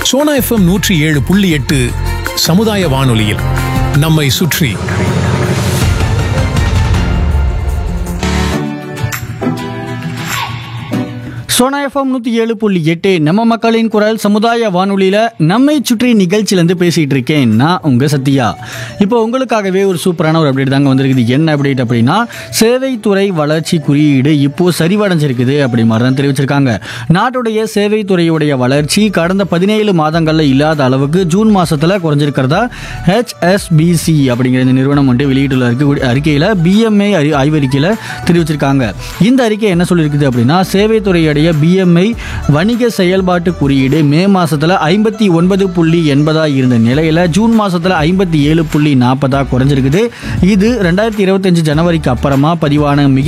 Sona FM நூற்றி ஏழு புள்ளி எட்டு சமுதாய வானொலியில் நம்மை சுற்றி சோனா எஃப்எம் நூற்றி ஏழு புள்ளி எட்டு நம்ம மக்களின் குரல் சமுதாய வானொலியில் நம்மை சுற்றி நிகழ்ச்சியிலேருந்து பேசிகிட்டு இருக்கேன் நான் உங்கள் சத்யா இப்போ உங்களுக்காகவே ஒரு சூப்பரான ஒரு அப்டேட் தாங்க வந்திருக்குது என்ன அப்டேட் அப்படின்னா சேவைத்துறை வளர்ச்சி குறியீடு இப்போ சரிவடைஞ்சிருக்குது அப்படி மாதிரி தான் தெரிவிச்சிருக்காங்க நாட்டுடைய சேவைத்துறையுடைய வளர்ச்சி கடந்த பதினேழு மாதங்களில் இல்லாத அளவுக்கு ஜூன் மாதத்தில் குறைஞ்சிருக்கிறதா ஹெச்எஸ்பிசி அப்படிங்கிற இந்த நிறுவனம் வந்து வெளியிட்டுள்ள அறிக்கை அறிக்கையில் பிஎம்ஐ அறி ஆய்வறிக்கையில் தெரிவிச்சிருக்காங்க இந்த அறிக்கை என்ன சொல்லியிருக்குது அப்படின்னா சேவைத்துறையுடைய பிஎம்ஐ வணிக செயல்பாட்டு குறியீடு மே மாசத்துல ஐம்பத்தி ஒன்பது புள்ளி எண்பதா இருந்த நிலையில ஜூன் மாசத்துல ஐம்பத்தி ஏழு புள்ளி நாற்பதா குறைஞ்சிருக்குது இது ரெண்டாயிரத்தி இருபத்தஞ்சு ஜனவரிக்கு அப்புறமா பதிவான மிக